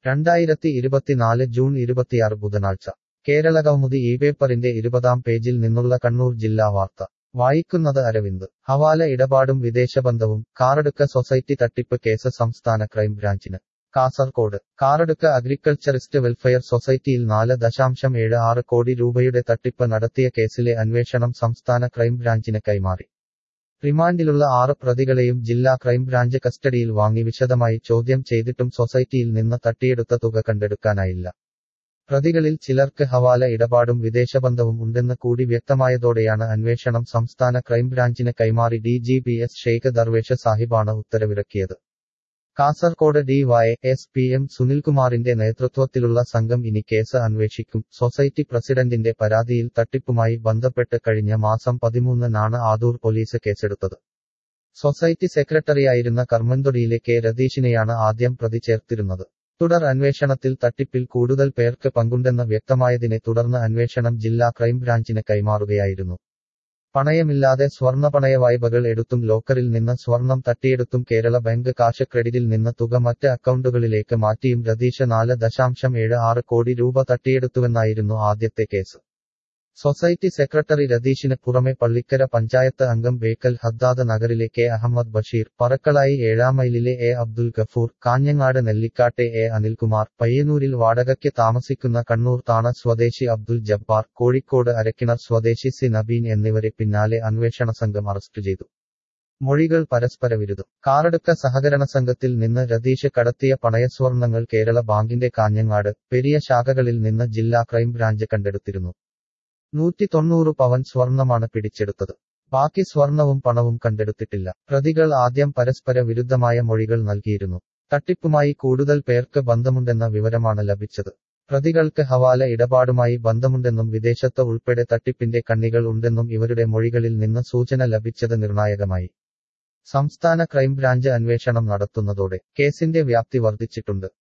രണ്ടായിരത്തി ഇരുപത്തിനാല് ജൂൺ ഇരുപത്തിയാറ് ബുധനാഴ്ച കേരളകൗമുദി ഈ പേപ്പറിന്റെ ഇരുപതാം പേജിൽ നിന്നുള്ള കണ്ണൂർ ജില്ലാ വാർത്ത വായിക്കുന്നത് അരവിന്ദ് ഹവാല ഇടപാടും വിദേശബന്ധവും കാറടുക്ക സൊസൈറ്റി തട്ടിപ്പ് കേസ് സംസ്ഥാന ക്രൈംബ്രാഞ്ചിന് കാസർകോട് കാറടുക്ക അഗ്രികൾച്ചറിസ്റ്റ് വെൽഫെയർ സൊസൈറ്റിയിൽ നാല് ദശാംശം ഏഴ് ആറ് കോടി രൂപയുടെ തട്ടിപ്പ് നടത്തിയ കേസിലെ അന്വേഷണം സംസ്ഥാന ക്രൈംബ്രാഞ്ചിന് കൈമാറി റിമാൻഡിലുള്ള ആറ് പ്രതികളെയും ജില്ലാ ക്രൈംബ്രാഞ്ച് കസ്റ്റഡിയിൽ വാങ്ങി വിശദമായി ചോദ്യം ചെയ്തിട്ടും സൊസൈറ്റിയിൽ നിന്ന് തട്ടിയെടുത്ത തുക കണ്ടെടുക്കാനായില്ല പ്രതികളിൽ ചിലർക്ക് ഹവാല ഇടപാടും വിദേശബന്ധവും ഉണ്ടെന്ന് കൂടി വ്യക്തമായതോടെയാണ് അന്വേഷണം സംസ്ഥാന ക്രൈംബ്രാഞ്ചിന് കൈമാറി D G P S Sheikh Darvesh സാഹിബാണ് ഉത്തരവിറക്കിയത് Kasaragod D Y S P M സുനിൽകുമാറിന്റെ നേതൃത്വത്തിലുള്ള സംഘം ഇനി കേസ് അന്വേഷിക്കും സൊസൈറ്റി പ്രസിഡന്റിന്റെ പരാതിയിൽ തട്ടിപ്പുമായി ബന്ധപ്പെട്ട് കഴിഞ്ഞ മാസം പതിമൂന്നിനാണ് ആദൂർ പോലീസ് കേസെടുത്തത് സൊസൈറ്റി സെക്രട്ടറിയായിരുന്ന കർമ്മന്തൊടിയിലെ കെ രതീഷിനെയാണ് ആദ്യം പ്രതി ചേർത്തിരുന്നത് തുടർ അന്വേഷണത്തിൽ തട്ടിപ്പിൽ കൂടുതൽ പേർക്ക് പങ്കുണ്ടെന്ന് വ്യക്തമായതിനെ തുടർന്ന് അന്വേഷണം ജില്ലാ ക്രൈംബ്രാഞ്ചിന് കൈമാറുകയായിരുന്നു പണയമില്ലാതെ സ്വർണ്ണ പണയ വായ്പകൾ എടുത്തും ലോക്കറിൽ നിന്ന് സ്വർണം തട്ടിയെടുത്തും കേരള ബാങ്ക് കാശ് ക്രെഡിറ്റിൽ നിന്ന് തുക മറ്റ് അക്കൗണ്ടുകളിലേക്ക് മാറ്റിയും രതീഷ് നാല് ദശാംശം ഏഴ് ആറ് കോടി രൂപ തട്ടിയെടുത്തുവെന്നായിരുന്നു ആദ്യത്തെ കേസ് സൊസൈറ്റി സെക്രട്ടറി രതീഷിന് പുറമെ പള്ളിക്കര പഞ്ചായത്ത് അംഗം ബേക്കൽ ഹദ്ദാദ് നഗറിലെ കെ അഹമ്മദ് ബഷീർ പറക്കളായി ഏഴാമൈലിലെ എ അബ്ദുൽ ഗഫൂർ കാഞ്ഞങ്ങാട് നെല്ലിക്കാട്ടെ എ അനിൽകുമാർ പയ്യന്നൂരിൽ വാടകയ്ക്ക് താമസിക്കുന്ന കണ്ണൂർ താണ സ്വദേശി അബ്ദുൽ ജബ്ബാർ കോഴിക്കോട് അരക്കിണർ സ്വദേശി സി നബീൻ എന്നിവരെ പിന്നാലെ അന്വേഷണ സംഘം അറസ്റ്റ് ചെയ്തു മൊഴികൾ പരസ്പര വിരുദ്ധം കാറടുക്ക സഹകരണ സംഘത്തിൽ നിന്ന് രതീഷ് കടത്തിയ പണയസ്വർണങ്ങൾ കേരള ബാങ്കിന്റെ കാഞ്ഞങ്ങാട് പെരിയ ശാഖകളിൽ നിന്ന് ജില്ലാ ക്രൈംബ്രാഞ്ച് കണ്ടെടുത്തിരുന്നു നൂറ്റി തൊണ്ണൂറ് പവൻ സ്വർണമാണ് പിടിച്ചെടുത്തത് ബാക്കി സ്വർണവും പണവും കണ്ടെടുത്തിട്ടില്ല പ്രതികൾ ആദ്യം പരസ്പര വിരുദ്ധമായ മൊഴികൾ നൽകിയിരുന്നു തട്ടിപ്പുമായി കൂടുതൽ പേർക്ക് ബന്ധമുണ്ടെന്ന വിവരമാണ് ലഭിച്ചത് പ്രതികൾക്ക് ഹവാല ഇടപാടുമായി ബന്ധമുണ്ടെന്നും വിദേശത്ത് ഉൾപ്പെടെ തട്ടിപ്പിന്റെ കണ്ണികൾ ഉണ്ടെന്നും ഇവരുടെ മൊഴികളിൽ നിന്ന് സൂചന ലഭിച്ചത് നിർണായകമായി സംസ്ഥാന ക്രൈംബ്രാഞ്ച് അന്വേഷണം നടത്തുന്നതോടെ കേസിന്റെ വ്യാപ്തി വർദ്ധിച്ചിട്ടുണ്ട്